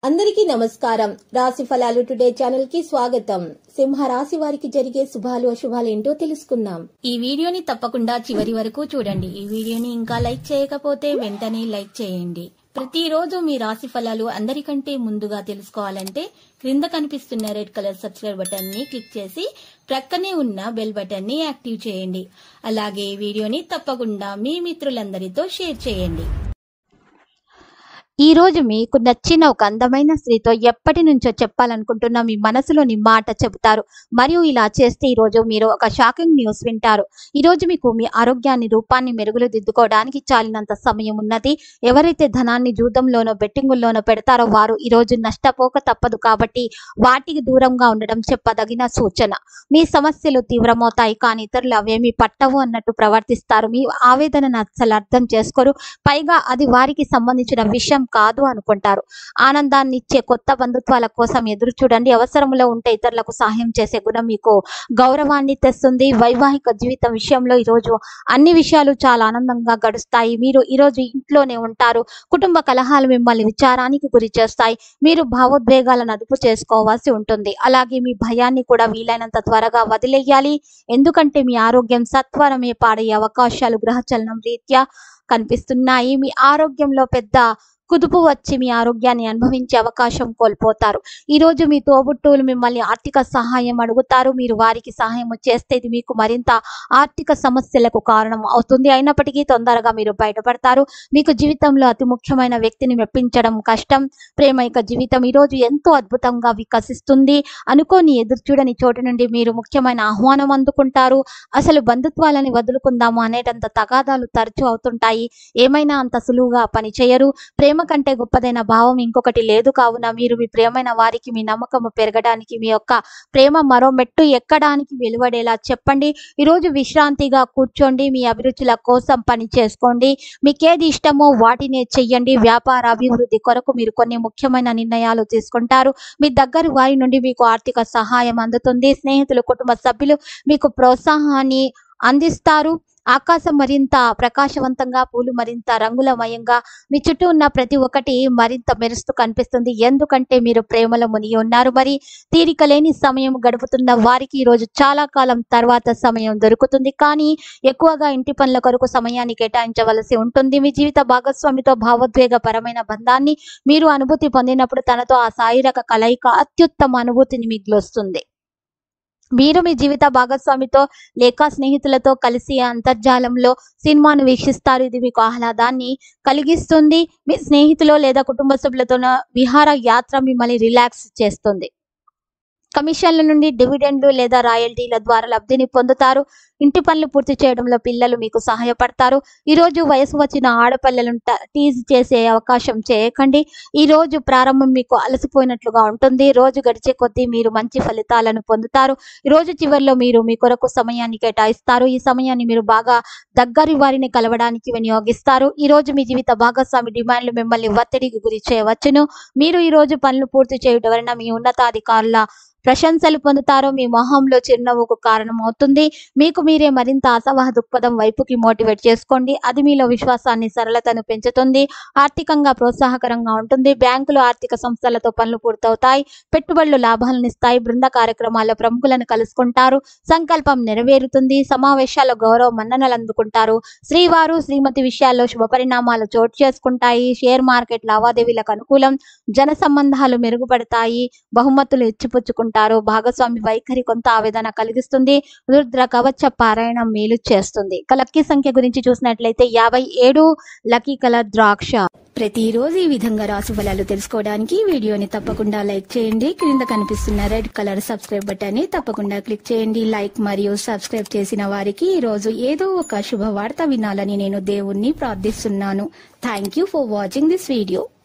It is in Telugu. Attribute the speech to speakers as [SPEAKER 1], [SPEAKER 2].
[SPEAKER 1] అందరికీ నమస్కారం రాశి ఫలాలు టుడే ఛానల్ కి స్వాగతం సింహ రాశి వారికి జరిగే శుభాలు అశుభాలు ఏంటో తెలుసుకుందాం
[SPEAKER 2] ఈ వీడియోని తప్పకుండా చివరి వరకు చూడండి ఈ వీడియోని ఇంకా లైక్ చేయకపోతే వెంటనే లైక్ చేయండి ప్రతిరోజు మీ రాశి ఫలాలు అందరికంటే ముందుగా తెలుసుకోవాలంటే క్రింద కనిపిస్తున్న రెడ్ కలర్ సబ్స్క్రైబ్ బటన్ ని క్లిక్ చేసి ప్రక్కనే ఉన్న బెల్ బటన్ ని యాక్టివ్ చేయండి అలాగే ఈ వీడియోని తప్పకుండా మీ మిత్రులందరితో షేర్ చేయండి
[SPEAKER 3] ఈ రోజు మీకు నచ్చిన ఒక అందమైన స్త్రీతో ఎప్పటి నుంచో చెప్పాలనుకుంటున్న మీ మనసులోని మాట చెబుతారు మరియు ఇలా చేస్తే ఈ రోజు మీరు ఒక షాకింగ్ న్యూస్ వింటారు ఈ రోజు మీకు మీ ఆరోగ్యాన్ని రూపాన్ని మెరుగులు దిద్దుకోవడానికి చాలినంత సమయం ఉన్నది ఎవరైతే ధనాన్ని జూదంలోనో బెట్టింగుల్లోనో పెడతారో వారు ఈ రోజు నష్టపోక తప్పదు కాబట్టి వాటికి దూరంగా ఉండడం చెప్పదగిన సూచన మీ సమస్యలు తీవ్రమవుతాయి కానీ ఇతరులు అవేమీ పట్టవు అన్నట్టు ప్రవర్తిస్తారు మీ ఆవేదనను అసలు అర్థం చేసుకోరు పైగా అది వారికి సంబంధించిన విషయం కాదు అనుకుంటారు ఆనందాన్ని ఇచ్చే కొత్త బంధుత్వాల కోసం ఎదురు చూడండి అవసరంలో ఉంటే ఇతరులకు సహాయం చేసే గుణం మీకు గౌరవాన్ని తెస్తుంది వైవాహిక జీవితం విషయంలో ఈరోజు అన్ని విషయాలు చాలా ఆనందంగా గడుస్తాయి మీరు ఈరోజు ఇంట్లోనే ఉంటారు కుటుంబ కలహాలు మిమ్మల్ని విచారానికి గురి చేస్తాయి మీరు భావోద్వేగాలను అదుపు చేసుకోవాల్సి ఉంటుంది అలాగే మీ భయాన్ని కూడా వీలైనంత త్వరగా వదిలేయాలి ఎందుకంటే మీ ఆరోగ్యం సత్వరమే పాడయ్యే అవకాశాలు గ్రహచలనం రీత్యా కనిపిస్తున్నాయి మీ ఆరోగ్యంలో పెద్ద కుదుపు వచ్చి మీ ఆరోగ్యాన్ని అనుభవించే అవకాశం కోల్పోతారు ఈ రోజు మీ తోబుట్టువులు మిమ్మల్ని ఆర్థిక సహాయం అడుగుతారు మీరు వారికి సహాయం చేస్తే ఇది మీకు మరింత ఆర్థిక సమస్యలకు కారణం అవుతుంది అయినప్పటికీ తొందరగా మీరు బయటపడతారు మీకు జీవితంలో అతి ముఖ్యమైన వ్యక్తిని మెప్పించడం కష్టం ప్రేమైక జీవితం ఈ రోజు ఎంతో అద్భుతంగా వికసిస్తుంది అనుకోని ఎదురు చూడని చోటు నుండి మీరు ముఖ్యమైన ఆహ్వానం అందుకుంటారు అసలు బంధుత్వాలని వదులుకుందాము అనేటంత తగాదాలు తరచూ అవుతుంటాయి ఏమైనా అంత సులువుగా పని చేయరు ప్రేమ కంటే గొప్పదైన భావం ఇంకొకటి లేదు కావున మీరు మీ ప్రియమైన వారికి మీ నమ్మకం పెరగడానికి మీ యొక్క ప్రేమ మరో మెట్టు ఎక్కడానికి వెలువడేలా చెప్పండి ఈరోజు విశ్రాంతిగా కూర్చోండి మీ అభిరుచుల కోసం పని చేసుకోండి మీకేది ఇష్టమో వాటినే చెయ్యండి వ్యాపార అభివృద్ధి కొరకు మీరు కొన్ని ముఖ్యమైన నిర్ణయాలు తీసుకుంటారు మీ దగ్గర వారి నుండి మీకు ఆర్థిక సహాయం అందుతుంది స్నేహితులు కుటుంబ సభ్యులు మీకు ప్రోత్సాహాన్ని అందిస్తారు ఆకాశం మరింత ప్రకాశవంతంగా పూలు మరింత రంగులమయంగా మీ చుట్టూ ఉన్న ప్రతి ఒక్కటి మరింత మెరుస్తూ కనిపిస్తుంది ఎందుకంటే మీరు ప్రేమలో మునిగి ఉన్నారు మరి తీరిక లేని సమయం గడుపుతున్న వారికి ఈ రోజు చాలా కాలం తర్వాత సమయం దొరుకుతుంది కానీ ఎక్కువగా ఇంటి పనుల కొరకు సమయాన్ని కేటాయించవలసి ఉంటుంది మీ జీవిత భాగస్వామితో భావోద్వేగపరమైన బంధాన్ని మీరు అనుభూతి పొందినప్పుడు తనతో ఆ శారీరక కలయిక అత్యుత్తమ అనుభూతిని మిగిలొస్తుంది మీరు మీ జీవిత భాగస్వామితో లేక స్నేహితులతో కలిసి అంతర్జాలంలో సినిమాను వీక్షిస్తారు ఇది మీకు ఆహ్లాదాన్ని కలిగిస్తుంది మీ స్నేహితులు లేదా కుటుంబ సభ్యులతో విహార యాత్ర మిమ్మల్ని రిలాక్స్ చేస్తుంది కమిషన్ల నుండి డివిడెండ్లు లేదా రాయల్టీల ద్వారా లబ్ధిని పొందుతారు ఇంటి పనులు పూర్తి చేయడంలో పిల్లలు మీకు సహాయపడతారు ఈ రోజు వయసు వచ్చిన ఆడపిల్లలను ట- టీజ్ చేసే అవకాశం చేయకండి ఈ రోజు ప్రారంభం మీకు అలసిపోయినట్లుగా ఉంటుంది రోజు గడిచే కొద్దీ మీరు మంచి ఫలితాలను పొందుతారు ఈ రోజు చివరిలో మీరు మీ కొరకు సమయాన్ని కేటాయిస్తారు ఈ సమయాన్ని మీరు బాగా దగ్గరి వారిని కలవడానికి వినియోగిస్తారు ఈ రోజు మీ జీవిత భాగస్వామి డిమాండ్లు మిమ్మల్ని ఒత్తిడికి గురి చేయవచ్చును మీరు ఈ రోజు పనులు పూర్తి చేయడం వలన మీ ఉన్నతాధికారుల ప్రశంసలు పొందుతారు మీ మొహంలో చిరునవ్వుకు కారణం అవుతుంది మీకు మీరే మరింత ఆశావహ దృక్పథం వైపుకి మోటివేట్ చేసుకోండి అది మీలో విశ్వాసాన్ని సరళతను పెంచుతుంది ఆర్థికంగా ప్రోత్సాహకరంగా ఉంటుంది బ్యాంకులు ఆర్థిక సంస్థలతో పనులు పూర్తవుతాయి పెట్టుబడులు లాభాలను ఇస్తాయి బృంద కార్యక్రమాల్లో ప్రముఖులను కలుసుకుంటారు సంకల్పం నెరవేరుతుంది సమావేశాల్లో గౌరవ మన్ననలు అందుకుంటారు శ్రీవారు శ్రీమతి విషయాల్లో శుభ పరిణామాలు చోటు చేసుకుంటాయి షేర్ మార్కెట్ లావాదేవీలకు అనుకూలం జన సంబంధాలు మెరుగుపడతాయి బహుమతులు ఇచ్చిపుచ్చుకుంటారు భాగస్వామి వైఖరి కొంత ఆవేదన కలిగిస్తుంది రుద్ర కవచ పారాయణం మేలు చేస్తుంది ఇక లక్కీ సంఖ్య గురించి చూసినట్లయితే యాభై ఏడు లక్కీ కలర్ ద్రాక్ష
[SPEAKER 2] ప్రతిరోజు ఈ విధంగా రాశి ఫలాలు తెలుసుకోవడానికి ఈ వీడియోని తప్పకుండా లైక్ చేయండి క్రింద కనిపిస్తున్న రెడ్ కలర్ సబ్స్క్రైబ్ బటన్ ని తప్పకుండా క్లిక్ చేయండి లైక్ మరియు సబ్స్క్రైబ్ చేసిన వారికి ఈ రోజు ఏదో ఒక శుభవార్త వినాలని నేను దేవుణ్ణి ప్రార్థిస్తున్నాను thank you for watching this video